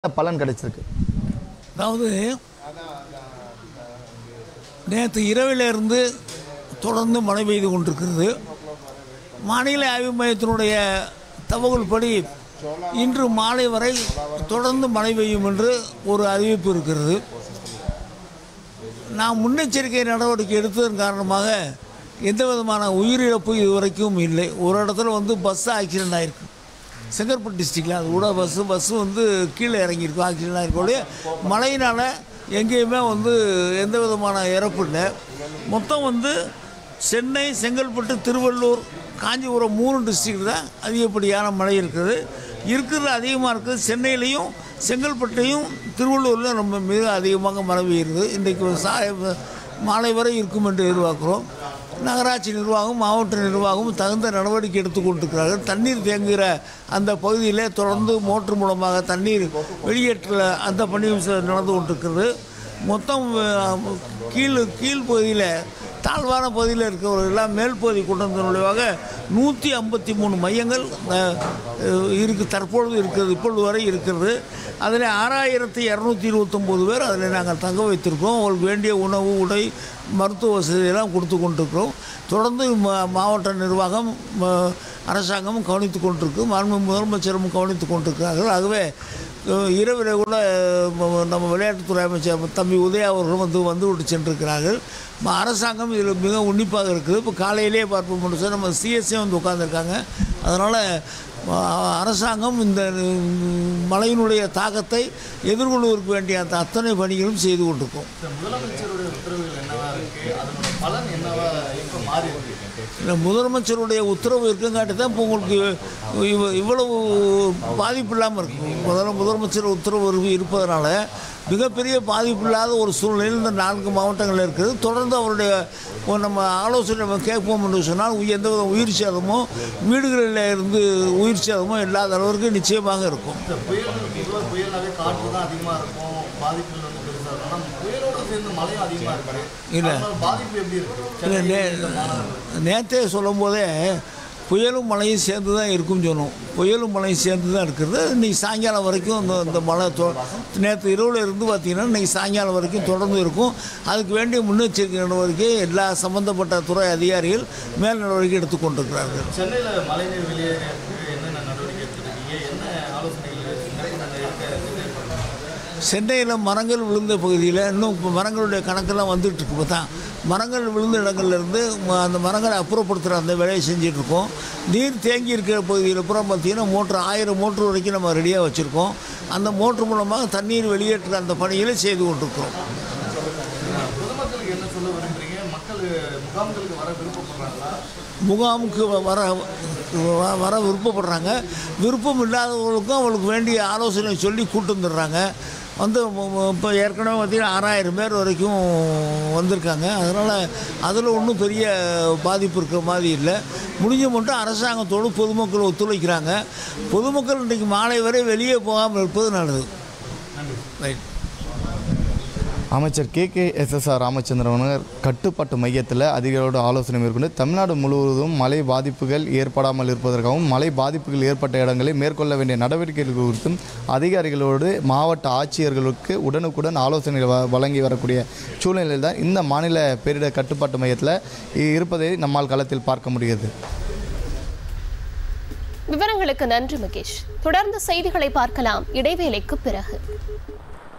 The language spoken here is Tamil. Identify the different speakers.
Speaker 1: பலன் கிடைச்சிருக்கு
Speaker 2: அதாவது நேற்று இரவிலிருந்து தொடர்ந்து மழை பெய்து கொண்டிருக்கிறது வானிலை ஆய்வு மையத்தினுடைய தகவல் படி இன்று மாலை வரை தொடர்ந்து மழை பெய்யும் என்று ஒரு அறிவிப்பு இருக்கிறது நான் முன்னெச்சரிக்கை நடவடிக்கை எடுத்ததன் காரணமாக எந்த விதமான உயிரிழப்பு இதுவரைக்கும் இல்லை ஒரு இடத்துல வந்து பஸ் ஆக்சிடென்ட் ஆயிருக்கு செங்கற்பட்டு டிஸ்ட்ரிக்டில் அது கூட பஸ்ஸு பஸ்ஸு வந்து கீழே இறங்கியிருக்கும் ஆக்சிடென்ட் ஆகிருக்கோடைய மழையினால் எங்கேயுமே வந்து எந்த விதமான இறப்பு இல்லை மொத்தம் வந்து சென்னை செங்கல்பட்டு திருவள்ளூர் காஞ்சிபுரம் மூணு டிஸ்ட்ரிக்ட் தான் அதிகப்படியான மழை இருக்குது இருக்கிறது அதிகமாக இருக்குது சென்னையிலையும் செங்கல்பட்டையும் திருவள்ளூரில் ரொம்ப மிக அதிகமாக மழை பெய்யுது இன்றைக்கு சாய மாலை வரை இருக்கும் என்று எதிர்பார்க்குறோம் நகராட்சி நிர்வாகம் மாவட்ட நிர்வாகம் தகுந்த நடவடிக்கை எடுத்துக்கொண்டிருக்கிறார்கள் தண்ணீர் தேங்குகிற அந்த பகுதியிலே தொடர்ந்து மோட்டர் மூலமாக தண்ணீர் வெளியேற்ற அந்த பணியும் ச- நடந்து கொண்டிருக்கிறது மொத்தம் அஹ், கீழ் கீழ் பகுதியில் தாழ்வான பகுதியில் இருக்கிறவர்களெல்லாம் மேல் பகுதி கொண்டு வந்த நுழைவாக நூற்றி ஐம்பத்தி மூணு மையங்கள் அஹ், அஹ், இருக்கு தற்பொழுது இருக்கிறது இப்பொழுது வரை இருக்கிறது அதில் ஆறாயிரத்தி இரநூத்தி இருபத்தொம்போது பேர் அதில் நாங்கள் தங்க வைத்திருக்கோம் அவங்களுக்கு வேண்டிய உணவு உடை மருத்துவ வசதியெல்லாம் கொடுத்து கொண்டிருக்கிறோம் தொடர்ந்து மா- மாவட்ட நிர்வாகம் ம- அரசாங்கமும் கவனித்து கொண்டிருக்கு மாண்பு முதலமைச்சரும் கவனித்து கொண்டிருக்கிறார்கள் ஆகவே அஹ், இரவில் கூட அஹ், ம- நம்ம விளையாட்டுத்துறை அமைச்சர் தம்பி உதயா அவர்களும் வந்து வந்து விட்டு சென்றிருக்கிறார்கள் ம- அரசாங்கம் இதில் மிக உன்னிப்பாக இருக்குது இப்போ காலையிலே பார்ப்போம் என்று சொன்னால் நம்ம சிஎஸ்ஏ வந்து உட்காந்துருக்காங்க அதனால் அரசாங்கம் இந்த உம், மழையினுடைய தாக்கத்தை எதிர்கொள்வதற்கு வேண்டிய அந்த அத்தனை பணிகளும் செய்து கொண்டிருக்கோம்
Speaker 3: முதலமைச்சருடைய உத்தரவுகள் என்னவா இருக்கு அதனோட பலன் என்னவா இப்ப மாறி இருக்கு
Speaker 2: இந்த முதலமைச்சருடைய உத்தரவு இருக்குங்காட்டி தான் இப்போ உங்களுக்கு இவ- இவ்வளவு பாதிப்பு இல்லாமல் இருக்கும் முதல்ல முதலமைச்சர் உத்தரவு இரு- இருப்பதனால மிகப்பெரிய பாதிப்பு இல்லாத ஒரு சூழ்நிலையில் இந்த நான்கு மாவட்டங்கள் இருக்குது தொடர்ந்து அவருடைய இப்போ நம்ம ஆலோசனை நம்ம கேட்போம் என்று சொன்னால் உ- எந்த வித உயிர் சேதமோ வீடுகளில் இருந்து உயிர் சேதமோ இல்லாத அளவிற்கு நிச்சயமாக இருக்கும்
Speaker 3: இந்த புயல் பொதுவாக புயல்னாவே காற்று தான் அதிகமா இருக்கும் பாதிப்புகள் வந்து பெருசா இருக்கும் ஆனா புயலோட சேர்ந்து மழையும் அதிகமா இருக்கு
Speaker 2: இல்ல.
Speaker 3: அதனால பாதிப்பு எப்படி இருக்கு
Speaker 2: இல்லை
Speaker 3: சென்னை
Speaker 2: நே
Speaker 3: இந்த மாநகரம்.
Speaker 2: நேற்றே சொல்லும் போதே புயலும் மழையும் சேர்ந்து தான் இருக்கும்னு சொன்னோம் புயலும் மழையும் சேர்ந்து தான் இருக்கிறது இன்றைக்கி சாயங்காலம் வரைக்கும் இந்த இந்த மழை தொ நேற்று இரவில் இருந்து பார்த்தீங்கன்னா இன்றைக்கி சாயங்காலம் வரைக்கும் தொடர்ந்து இருக்கும் அதுக்கு வேண்டிய முன்னெச்சரிக்கை நடவடிக்கை எல்லா சம்பந்தப்பட்ட துறை அதிகாரிகள் மேல் நடவடிக்கை எடுத்துக்கொண்டிருக்கிறார்கள்
Speaker 3: சென்னையில மழைநீர் வெளியேறதுக்கு என்னென்ன நடவடிக்கை எடுத்துருக்கீங்க என்ன ஆலோசனைகள் எடுக்க எதிர்பார்க்கறீங்க?
Speaker 2: சென்னையில் மரங்கள் விழுந்த பகுதியில் இன்னும் இப்போ மரங்களுடைய கணக்கெல்லாம் வந்துட்டு இருக்கு இப்போ தான் மரங்கள் விழுந்த இடங்கள்ல இருந்து ம- அந்த மரங்களை அப்புறப்படுத்துகிற அந்த வேலையை செஞ்சுட்டு இருக்கோம் நீர் தேங்கி இருக்கிற பகுதியில் பூரா பார்த்தீங்கன்னா மோட்ரு ஆயிரம் மோட்ரு வரைக்கும் நம்ம ரெடியாக வச்சுருக்கோம் அந்த மோட்ரு மூலமாக தண்ணீர் வெளியேற்றுற அந்த பணிகளை செய்து கொண்டிருக்கிறோம்
Speaker 3: பொதுமக்களுக்கு என்ன சொல்ல விரும்புறீங்க மக்கள் முகாம்களுக்கு வர விருப்பப்படுறாங்களா
Speaker 2: முகாமுக்கு வ- வர வ- வர விருப்பப்படுறாங்க விருப்பம் இல்லாதவங்களுக்கும் அவங்களுக்கு வேண்டிய ஆலோசனை சொல்லி கூட்டு வந்துடுறாங்க வந்து இப்போ ஏற்கனவே பார்த்தீங்கன்னா ஆறாயிரம் பேர் வரைக்கும் வந்திருக்காங்க அதனால் அதில் ஒன்றும் பெரிய பாதிப்பு இருக்கிற மாதிரி இல்லை முடிஞ்ச மட்டும் அரசாங்கத்தோடு பொதுமக்கள் ஒத்துழைக்கிறாங்க பொதுமக்கள் இன்றைக்கு மாலை வரை வெளியே போகாமல் இருப்பது நல்லது ரைட்
Speaker 1: அமைச்சர் கே கே எஸ்எஸ்ஆர் ராமச்சந்திரன் கட்டுப்பாட்டு மையத்தில் அதிகாரிகளோட ஆலோசனை மேற்கொண்டு தமிழ்நாடு முழுவதும் மழை பாதிப்புகள் ஏற்படாமல் இருப்பதற்காகவும் மழை பாதிப்புகள் ஏற்பட்ட இடங்களில் மேற்கொள்ள வேண்டிய நடவடிக்கைகள் குறித்தும் அதிகாரிகளோடு மாவட்ட ஆட்சியர்களுக்கு உடனுக்குடன் ஆலோசனை வ- வழங்கி வரக்கூடிய சூழ்நிலையில் தான் இந்த மாநில பேரிடர் கட்டுப்பாட்டு மையத்தில் இருப்பதை நம்மால் களத்தில் பார்க்க முடிகிறது
Speaker 4: விவரங்களுக்கு நன்றி முகேஷ் தொடர்ந்து செய்திகளை பார்க்கலாம் இடைவேளைக்கு பிறகு